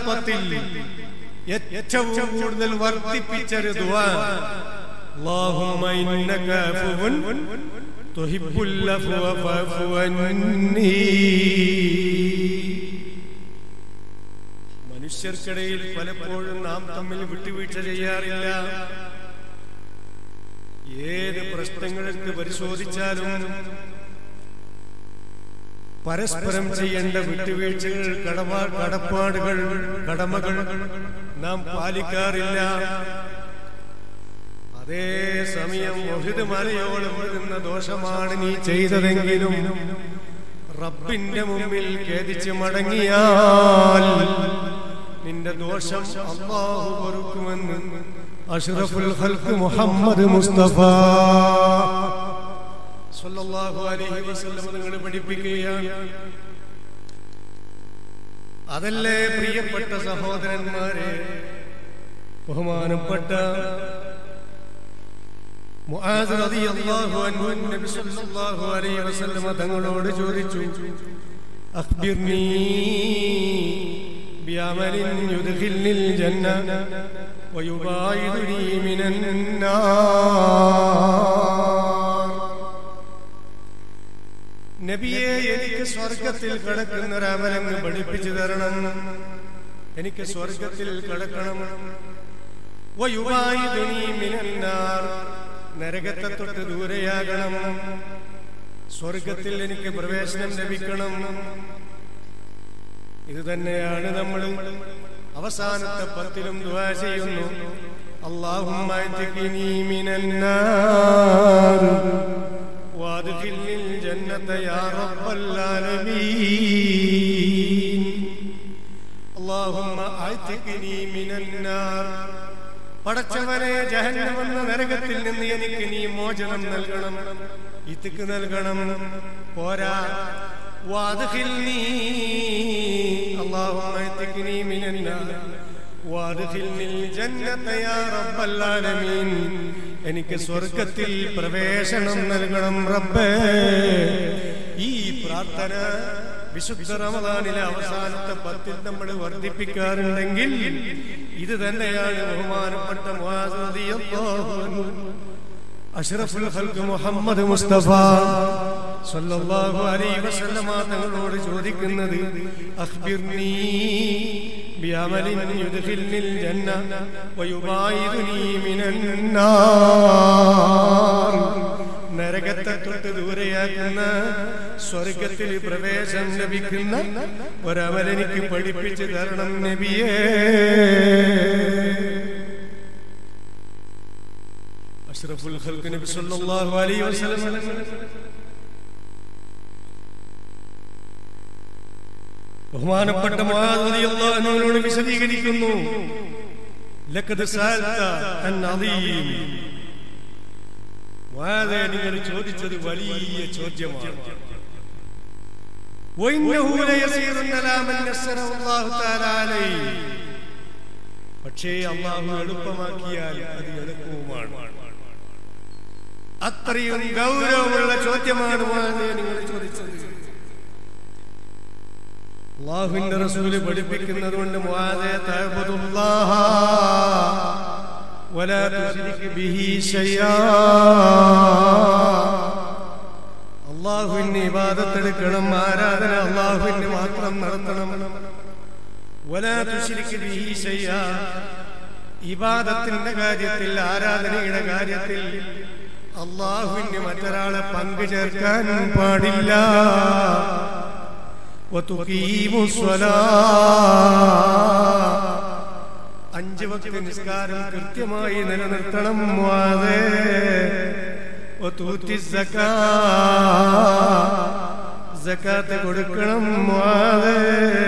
പത്തിൽ ഏറ്റവും കൂടുതൽ വർദ്ധിപ്പിച്ചൊരു ദുആ اللهم إنك عفو تحب العفو فاعف عني മനുഷ്യർക്കിടയിൽ പലപ്പോഴും നാം തമ്മിൽ വിട്ടുവീഴ്ച ചെയ്യാറില്ല ഏത് പ്രശ്നങ്ങൾക്ക് പരിശോധിച്ചാലും പരസ്പരം ചെയ്യേണ്ട വിട്ടുവീഴ്ചകൾ കടമാ കടപ്പാടുകൾ കടമകൾ നാം പാലിക്കാറില്ല അതേ സമയം ഒഹിത് മലയോളം വരുന്ന ദോഷമാണ് നീ ചെയ്തതെങ്കിലും റബ്ബിന്റെ മുമ്പിൽ ഖേദിച്ച് മടങ്ങിയാൽ നിന്റെ ദോഷം അള്ളാഹു പൊറുക്കുമെന്ന് അഷ്റഫുൽ ഖൽഖ് മുഹമ്മദ് മുസ്തഫ സല്ലല്ലാഹു അലൈഹി വസല്ലം നിങ്ങൾ പഠിപ്പിക്കുകയാണ് അതല്ലേ പ്രിയപ്പെട്ട സഹോദരന്മാരെ ബഹുമാനപ്പെട്ട മുആദ് റളിയല്ലാഹു അൻഹു നബി സല്ലല്ലാഹു അലൈഹി വസല്ലം തങ്ങളോട് ചോദിച്ചു അഖ്ബിർനി ബിഅമലിൻ യുദ്ഖിൽനിൽ ജന്ന വയുബായിദുനി മിനൻ നാർ നബിയെ എനിക്ക് സ്വർഗത്തിൽ കിടക്കുന്ന ഒരു അമലങ്ങ് പഠിപ്പിച്ചു തരണം എനിക്ക് സ്വർഗത്തിൽ കിടക്കണം വയുവായുധനീ മിനന്നാർ നരകത്തെ തൊട്ട് ദൂരെയാകണം സ്വർഗത്തിൽ എനിക്ക് പ്രവേശനം ലഭിക്കണം ഇത് തന്നെയാണ് നമ്മൾ അവസാനത്തെ പത്തിലും ദുആ ചെയ്യുന്നു اللهم اجعلني من النار وادخلني الجنة يا رب العالمين اللهم اعتقني من النار പടച്ചവനെ ജഹന്നമെന്ന നരകത്തിൽ നിന്ന് എനിക്ക് നീ മോചനം നൽകണം ഇത്തിക്ക് നൽകണം പോരാ വാദ്ഖിൽനി اللهم اعتقني من النار وادخلني الجنة يا رب العالمين എനിക്ക് സ്വർഗത്തിൽ പ്രവേശനം നൽകണം റബ്ബേ ഈ പ്രാർത്ഥന വിശുദ്ധ റമദാനിലെ അവസാനത്തെ പത്തിൽ നമ്മൾ വർദ്ധിപ്പിക്കാറുണ്ടെങ്കിൽ ഇത് തന്നെയാണ് ബഹുമാനപ്പെട്ട മുആദ് റളിയല്ലാഹു അൻഹു അഷ്റഫുൽ ഖൽഖ് മുഹമ്മദ് മുസ്തഫ സല്ലല്ലാഹു അലൈഹി വസല്ലമ തങ്ങളോട് ചോദിക്കുന്നത് അഖ്ബിർനി ബിഅമലിൻ യുദ്ഖിൽനിൽ ജന്ന വയുബായിദുനി മിനൻ നാർ നരകത്തെ തൊട്ട് ദൂരെയാക്കുന്ന സ്വർഗത്തിൽ പ്രവേശനം ലഭിക്കുന്ന ഒരമലെനിക്ക് പഠിപ്പിച്ചു തരണം നബിയേ അഷ്റഫുൽ ഖൽഖ് നബി സല്ലല്ലാഹു അലൈഹി വസല്ലം ബഹുമാനപ്പെട്ട മുആദ് റളിയല്ലാഹു അൻഹുവിനോട് വിശദീകരിക്കുന്നു ലഖദ് സഅൽത അൻ അദീം മുആദേ നിങ്ങൾ ചോദിച്ചത് വലിയ ചോദ്യമാണ് وإنه ليسير على من يسره الله تعالى عليه പക്ഷേ അള്ളാഹു എളുപ്പമാക്കിയാൽ അത് എളുപ്പവുമാണ് അത്രയും ഗൗരവമുള്ള ചോദ്യമാണ് മുആദേ നിങ്ങൾ ചോദിച്ചത് അള്ളാഹുവിന്റെ റസൂല് പഠിപ്പിക്കുന്നത് കൊണ്ട് മുആദേ തഅബുദുല്ലാഹ വലാ തുശ്രിക് ബിഹി ശൈആ അള്ളാഹുവിന് ഇബാദത്തെടുക്കണം ആരാധന അള്ളാഹുവിന് മാത്രം നടത്തണം വലാ തുശ്രിക് ബിഹി ശൈആ ഇബാദത്തിന്റെ കാര്യത്തിൽ ആരാധനയുടെ കാര്യത്തിൽ അള്ളാഹുവിന് മറ്റൊരാളെ പങ്കു ചേർക്കാൻ പാടില്ല وتقيموا الصلاة അഞ്ച് വക്ത നിസ്കാരം കൃത്യമായി നിലനിർത്തണം മുആദേ വതൂത്തി സക്കാ സക്കാത്ത് കൊടുക്കണം മുആദേ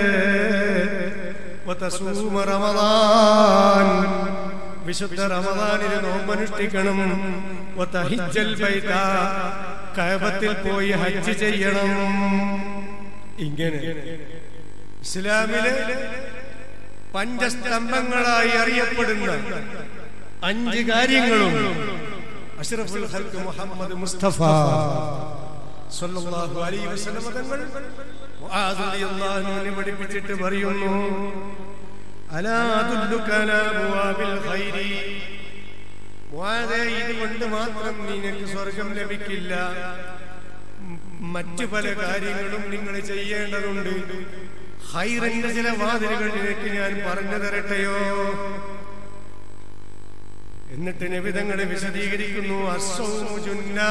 വതസൂമ റമദാൻ വിശുദ്ധ റമദാനിൽ നോമ്പനുഷ്ഠിക്കണം വതഹിജ്ജൽ ബൈത കഅബത്തിൽ പോയി ഹജ്ജ് ചെയ്യണം ഇങ്ങനെ ഇസ്ലാമിലെ പഞ്ചസ്തംഭങ്ങളായി അറിയപ്പെടുന്ന അഞ്ച് കാര്യങ്ങളും അഷ്റഫുൽ ഖൽഖ് മുഹമ്മദ് മുസ്തഫ സല്ലല്ലാഹു അലൈഹി വസല്ലം തങ്ങൾ മുആദ് റളിയല്ലാഹു അൻഹുവിനെ പഠിപ്പിച്ചിട്ട് പറയുന്നു അലാ അദുല്ലുക അലാ അബ്വാബിൽ ഖൈരി മുആദേ ഇതുകൊണ്ട് മാത്രം നിനക്ക് സ്വർഗം ലഭിക്കില്ല മ- മറ്റു പല കാര്യങ്ങളും നിങ്ങൾ ചെയ്യേണ്ടതുണ്ട് ഹൈറിന്റെ ചില വാതിലുകൾ നിനക്ക് ഞാൻ പറഞ്ഞു തരട്ടെയോ എന്നിട്ട് നബിതങ്ങളെ വിശദീകരിക്കുന്നു അസ്സൗമു ജുന്നാ.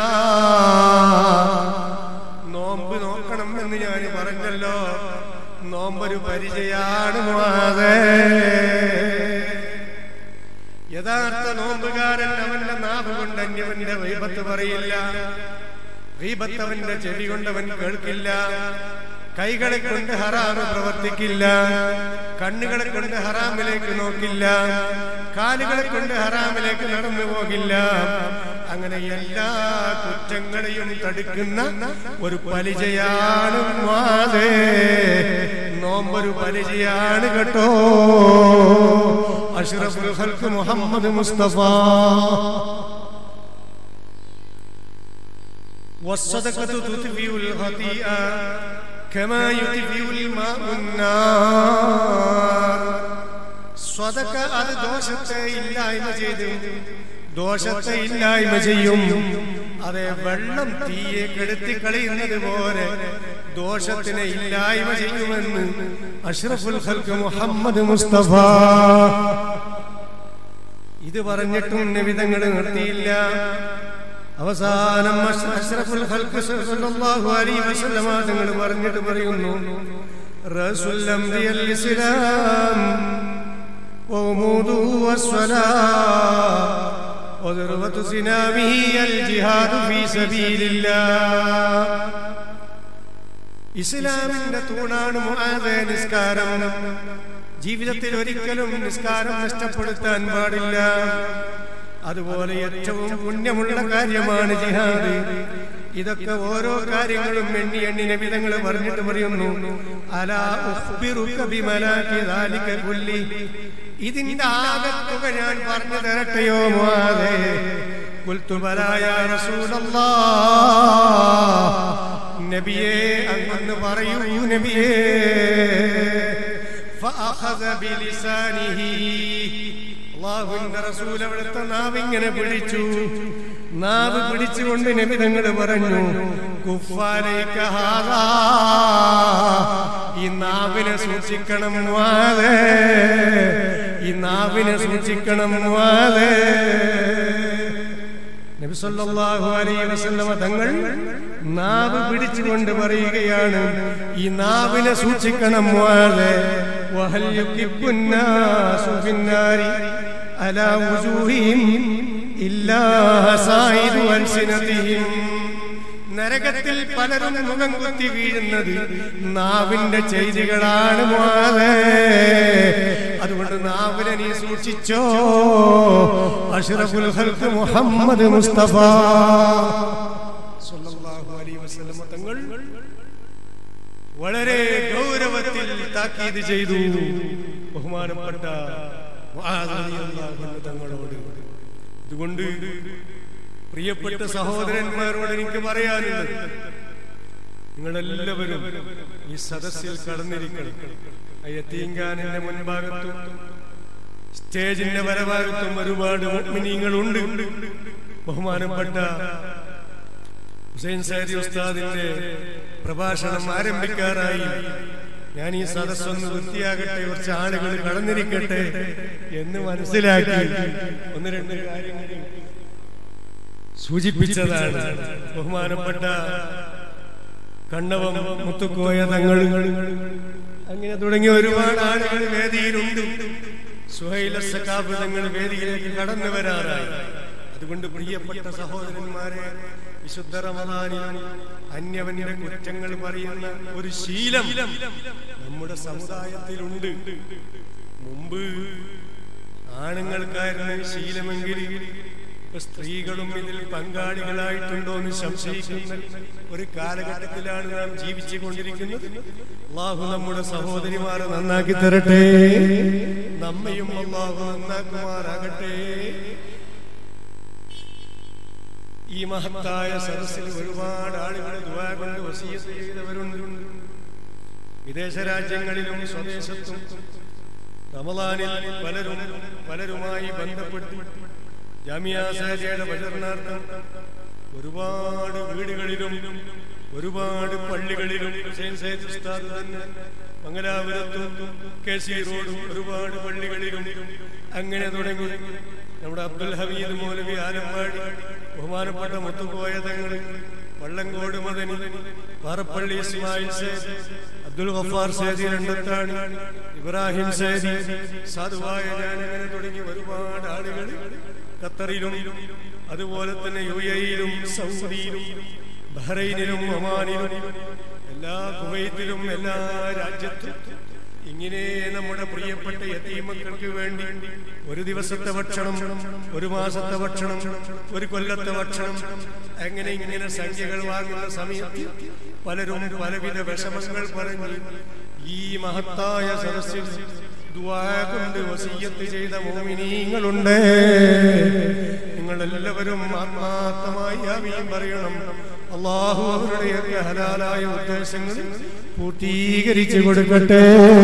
നോമ്പ് നോക്കണം എന്ന് ഞാൻ പറഞ്ഞല്ലോ നോമ്പൊരു പരിചയാണ് മുആദേ. യഥാർത്ഥ നോമ്പുകാരൻ അവന്റെ നാവ് കൊണ്ട് അന്യവന്റെ വൈബത്ത് പറയില്ല ഗീബത്ത് അവന്റെ ചെവി കൊണ്ടവൻ കേൾക്കില്ല കൈകളെ കൊണ്ട് ഹറാമ് പ്രവർത്തിക്കില്ല കണ്ണുകളെ കൊണ്ട് ഹറാമിലേക്ക് നോക്കില്ല കാലുകളെ കൊണ്ട് ഹറാമിലേക്ക് നടന്നു പോകില്ല അങ്ങനെ എല്ലാ കുറ്റങ്ങളെയും തടുക്കുന്ന ഒരു പരിചയാണ് മാതേ നോമ്പൊരു പരിചയാണ് കേട്ടോ അഷ്റഫുൽ ഖൽഖ് മുഹമ്മദ് മുസ്തഫ والصدقة تطفئ الخطيئة كما يطفئ الماء النار സ്വതക്ക അത് ദോഷത്തെ ഇല്ലായ്മ ചെയ്തു ദോഷത്തെ ഇല്ലായ്മ ചെയ്യും അതെ വെള്ളം തീയെ കെടുത്തി കളയുന്നത് പോലെ ദോഷത്തിനെ ഇല്ലായ്മ ചെയ്യുമെന്ന് അഷ്റഫുൽ ഖൽക്ക് മുഹമ്മദ് മുസ്തഫ ഇത് പറഞ്ഞിട്ടും നബിതങ്ങൾ നിർത്തിയില്ല അവസാനം അഷ്- അഷ്റഫുൽ ഖൽക്ക് സല്ലല്ലാഹു അലൈഹി വസല്ലമ തങ്ങൾ പറഞ്ഞിട്ട് പറയുന്നു റസൂൽ അംബിയൽ ഇസ്ലാം وغموده والصلاة وذروة سنامه الجهاد في سبيل الله ഇസ്ലാമിന്റെ തൂണാണ് മുആദേ നിസ്കാരം ജീവിതത്തിൽ ഒരിക്കലും നിസ്കാരം നഷ്ടപ്പെടുത്താൻ പാടില്ല അതുപോലെ ഏറ്റവും പുണ്യമുള്ള കാര്യമാണ് ജിഹാദ് ഇതൊക്കെ ഓരോ കാര്യങ്ങളും എണ്ണി എണ്ണി നബിതങ്ങൾ പറഞ്ഞിട്ട് പറയുന്നു അലാ ഉഖ്ബിറുക ബിമലാക്കി ദാലിക കുല്ലി ഇതിന്റെ ആകത്തുക ഞാൻ പറഞ്ഞു തരട്ടെയോ മുആദേ قلت بلى يا رسول الله നബിയേ അങ്ങ് പറയൂ നബിയേ فأخذ بلسانه അള്ളാഹുവിന്റെ റസൂൽ അവിടുത്തെ നാവ് ഇങ്ങനെ പിടിച്ചു നാവ് പിടിച്ചുകൊണ്ട് നബി തങ്ങൾ പറഞ്ഞു കുഫാലൈക ഹാദാ. ഈ നാവിനെ സൂക്ഷിക്കണം വാതേ ഈ നാവിനെ സൂക്ഷിക്കണം വാതേ നബി സല്ലല്ലാഹു അലൈഹി വസല്ലമ തങ്ങൾ നാവ് പിടിച്ചുകൊണ്ട് പറയുകയാണ് ഈ നാവിനെ സൂക്ഷിക്കണം മുആദേ വഹൽ യുക്കിബ്ബുന്നാസു ഫിന്നാരി അലാ വുജൂഹിഹിം ഇല്ലാ ഹസായിദു അൽസിനതിഹിം നരകത്തിൽ പലരും മുഖം കുത്തി വീഴുന്നത് നാവിന്റെ ചെയ്തികളാണ് മുആദേ അതുകൊണ്ട് നാവിനെ നീ സൂക്ഷിച്ചോ അഷ്റഫുൽ ഖൽഖ് മുഹമ്മദ് മുസ്തഫ സല്ലല്ലാഹു അലൈഹി വസല്ലം തങ്ങൾ വളരെ ഗൗരവത്തിൽ താക്കീത് ചെയ്തു ബഹുമാനപ്പെട്ട മുആദ് റളിയല്ലാഹു അൻഹു തങ്ങളോട് അതുകൊണ്ട് പ്രിയപ്പെട്ട സഹോദരന്മാരോട് എനിക്ക് പറയാനുള്ളത് നിങ്ങളെല്ലാവരും ഈ സദസ്സിൽ കടന്നിരിക്കണം ആ യത്തീങ്കാനിന്റെ മുൻഭാഗത്തും സ്റ്റേജിന്റെ വരഭാഗത്തും ഒരുപാട് മുഅ്മിനീങ്ങളുണ്ട് ബഹുമാനപ്പെട്ട ഹുസൈൻ സാരി ഉസ്താദിന്റെ പ്രഭാഷണം ആരംഭിക്കാറായി ഞാൻ ഈ സദസ്സൊന്ന് വൃത്തിയാകട്ടെ കുറച്ച് ആളുകൾ കടന്നിരിക്കട്ടെ എന്ന് മനസ്സിലാക്കി ഒന്ന് രണ്ട് കാര്യങ്ങൾ സൂചിപ്പിച്ചതാണ് ബഹുമാനപ്പെട്ട കണ്ണവം മുത്തുക്കോയ തങ്ങൾ അങ്ങനെ തുടങ്ങിയ ഒരുപാട് ആളുകൾ വേദിയിലുണ്ട് സുഹൈല സക്കാബ് തങ്ങൾ വേദിയിലേക്ക് കടന്നു വരാറായി അതുകൊണ്ട് പ്രിയപ്പെട്ട സഹോദരന്മാരെ വിശുദ്ധ റമദാനിലും അന്യവന്റെ കുറ്റങ്ങൾ പറയുന്ന ഒരു ശീലം നമ്മുടെ സമുദായത്തിലുണ്ട് മുമ്പ് ആണുങ്ങൾക്കായിരുന്നു ശീലമെങ്കിൽ ഇപ്പൊ സ്ത്രീകളും ഇതിൽ പങ്കാളികളായിട്ടുണ്ടോ എന്ന് സംശയിക്കുന്ന ഒരു കാലഘട്ടത്തിലാണ് നാം ജീവിച്ചു കൊണ്ടിരിക്കുന്നത് അള്ളാഹു നമ്മുടെ സഹോദരിമാരെ നന്നാക്കി തരട്ടെ നമ്മയും അള്ളാഹു നന്നാക്കുമാറാകട്ടെ ഈ മഹത്തായ സദസ്സിൽ ഒരുപാട് ആളുകൾ ദുആ കൊണ്ട് വസീയത്ത് ചെയ്തവരുണ്ട് വിദേശ രാജ്യങ്ങളിലും സ്വദേശത്തും റമദാനിൽ പലരും പലരുമായി ബന്ധപ്പെട്ട് ജാമിയ സാരിയുടെ പ്രചരണാർത്ഥം ഒരുപാട് വീടുകളിലും ഒരുപാട് പള്ളികളിലും ഹുസൈൻ സയ്യിദ് ഉസ്താദ് തന്നെ മംഗലാപുരത്തും കെ സി റോഡും ഒരുപാട് പള്ളികളിലും അങ്ങനെ തുടങ്ങി നമ്മുടെ അബ്ദുൽ ഹമീദ് മൗലവി ആലമ്പാടി ബഹുമാനപ്പെട്ട മുത്തുപോയ തങ്ങൾ വള്ളങ്കോട് മദനി പാറപ്പള്ളി ഇസ്മായിൽ സേദ് അബ്ദുൽ ഗഫാർ സേദി രണ്ടത്താണ് ഇബ്രാഹിം സേദി സാധുവായ ഞാനങ്ങനെ തുടങ്ങി ഒരുപാട് ആളുകൾ ഖത്തറിലും അതുപോലെ തന്നെ യു എയിലും സൗദിയിലും ബഹ്റൈനിലും ഒമാനിലും എല്ലാ കുവൈത്തിലും എല്ലാ രാജ്യത്തും ഇങ്ങനെ നമ്മുടെ പ്രിയപ്പെട്ട യതീമക്കൾക്ക് വേണ്ടി ഒരു ദിവസത്തെ ഭക്ഷണം ഒരു മാസത്തെ ഭക്ഷണം ഒരു കൊല്ലത്തെ ഭക്ഷണം അങ്ങനെ ഇങ്ങനെ സംഖ്യകൾ വാങ്ങുന്ന സമയത്ത് പലരും പലവിധ വിഷമങ്ങൾ പറഞ്ഞ് ഈ മഹത്തായ സദസ്സിൽ ദുആ കൊണ്ട് വസീയത്ത് ചെയ്ത മോമിനീങ്ങളുണ്ട് നിങ്ങൾ എല്ലാവരും ആത്മാർത്ഥമായി ആമീൻ പറയണം അള്ളാഹു അവരുടെയൊക്കെ ഹലാലായ ഉദ്ദേശങ്ങൾ പൂർത്തീകരിച്ചു കൊടുക്കട്ടെ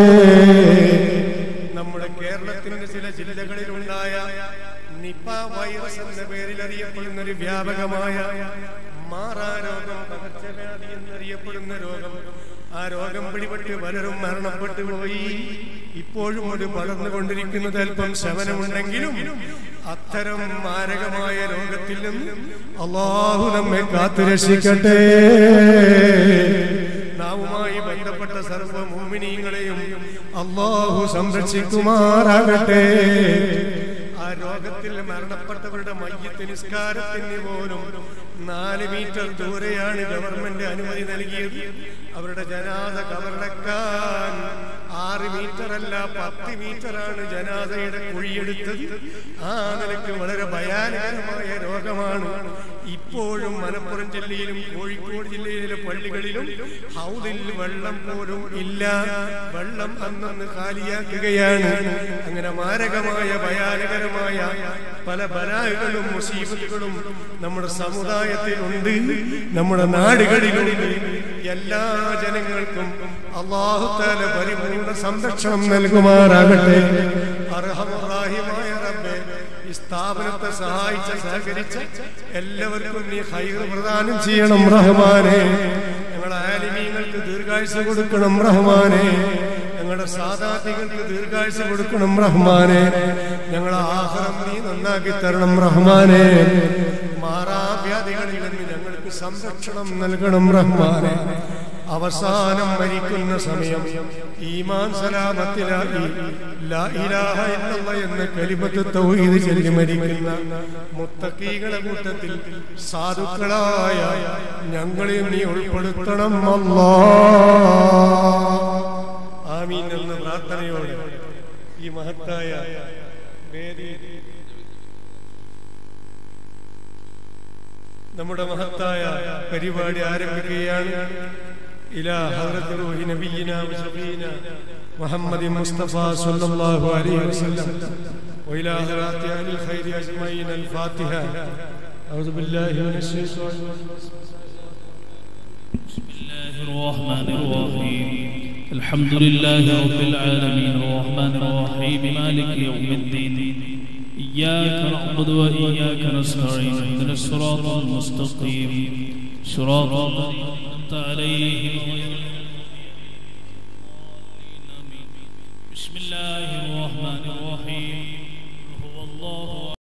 നമ്മുടെ കേരളത്തിന്റെ ചില ജില്ലകളിലുണ്ടായ നിപ വൈറസ് എന്ന പേരിൽ അറിയപ്പെടുന്ന ഒരു വ്യാപകമായ മാറാരോഗം പകർച്ചവ്യാധി എന്നറിയപ്പെടുന്ന രോഗം ആ രോഗം പിടിപെട്ട് പലരും മരണപ്പെട്ടു പോയി ഇപ്പോഴും അത് വളർന്നുകൊണ്ടിരിക്കുന്നത് അല്പം ശമനമുണ്ടെങ്കിലും അത്തരം മാരകമായ രോഗത്തിൽ നിന്ന് അള്ളാഹു നമ്മെ കാത്തുരക്ഷിക്കട്ടെ നാവുമായി ബന്ധപ്പെട്ട സർവ്വ മോമിനിയങ്ങളെയും അള്ളാഹു സംരക്ഷിക്കുമാറാകട്ടെ ആ രോഗത്തിൽ മരണപ്പെട്ടവരുടെ മയ്യത്ത് നിസ്കാരത്തിന് പോലും നാല് മീറ്റർ ദൂരെയാണ് ഗവൺമെന്റ് അനുമതി നൽകിയത് അവരുടെ ജനാദ കവറടക്കാൻ ആറ് മീറ്റർ അല്ല പത്ത് മീറ്റർ ആണ് ജനാദയുടെ കുഴിയെടുത്തത് ആ നിലയ്ക്ക് വളരെ ഭയാനകരമായ രോഗമാണ് ഇപ്പോഴും മലപ്പുറം ജില്ലയിലും കോഴിക്കോട് ജില്ലയിലെ പള്ളികളിലും ഹൗദിൽ വെള്ളം പോലും ഇല്ല വെള്ളം അന്നന്ന് കാലിയാക്കുകയാണ് അങ്ങനെ മാരകമായ ഭയാനകരമായ പല ബലാഹുകളും മുസീബത്തുകളും നമ്മുടെ സമുദായത്തിലുണ്ട് നമ്മുടെ നാടുകളിലുണ്ട് എല്ലാ ജനങ്ങൾക്കും അള്ളാഹുത്താല പരിപൂർണ സംരക്ഷണം നൽകുമാറാകട്ടെ അർഹമുറാഹിമായ റബ്ബേ ഈ സ്ഥാപനത്തെ സഹായിച്ച സഹകരിച്ച എല്ലാവർക്കും നീ ഹൈർ പ്രദാനം ചെയ്യണം റഹ്മാനെ ഞങ്ങളുടെ ആലിമീങ്ങൾക്ക് ദീർഘായുസ് കൊടുക്കണം റഹ്മാനെ ഞങ്ങളുടെ സാധാതികൾക്ക് ദീർഘായുസ് കൊടുക്കണം റഹ്മാനെ ഞങ്ങളെ ആഹാരം നീ നന്നാക്കി തരണം റഹ്മാനെ മാറാവ്യാധികളിൽ നിന്ന് ഞങ്ങൾക്ക് സംരക്ഷണം നൽകണം റഹ്മാനെ അവസാനം മരിക്കുന്ന സമയം ഈമാൻ സലാമത്തിലായി ലാ ഇലാഹ ഇല്ലല്ല എന്ന കലിമത്ത് തൗഹീദ് ചൊല്ലി മരിക്കുന്ന മുത്തക്കീകളെ കൂട്ടത്തിൽ സാധുക്കളായ ഞങ്ങളെയും നീ ഉൾപ്പെടുത്തണം അല്ലാ ആമീൻ എന്ന പ്രാർത്ഥനയോടെ ഈ മഹത്തായ വേദി നമ്മുടെ മഹത്തായ പരിപാടി ആരംഭിക്കുകയാണ് ഇലാ ഹദ്റത്ത് റൂഹി നബിയിന വശഫീന മുഹമ്മദ് മുസ്തഫ സല്ലല്ലാഹു അലൈഹി വസല്ലം وإلى هرات أهل الخير أجمعين الفاتحة أعوذ بالله من الشيطان بسم الله الرحمن الرحيم الحمد لله رب العالمين الرحمن الرحيم مالك يوم الدين إياك نعبد وإياك نستعين اهدنا الصراط المستقيم صراط الذين أنعمت عليهم غير المغضوب عليهم. بسم الله الرحمن الرحيم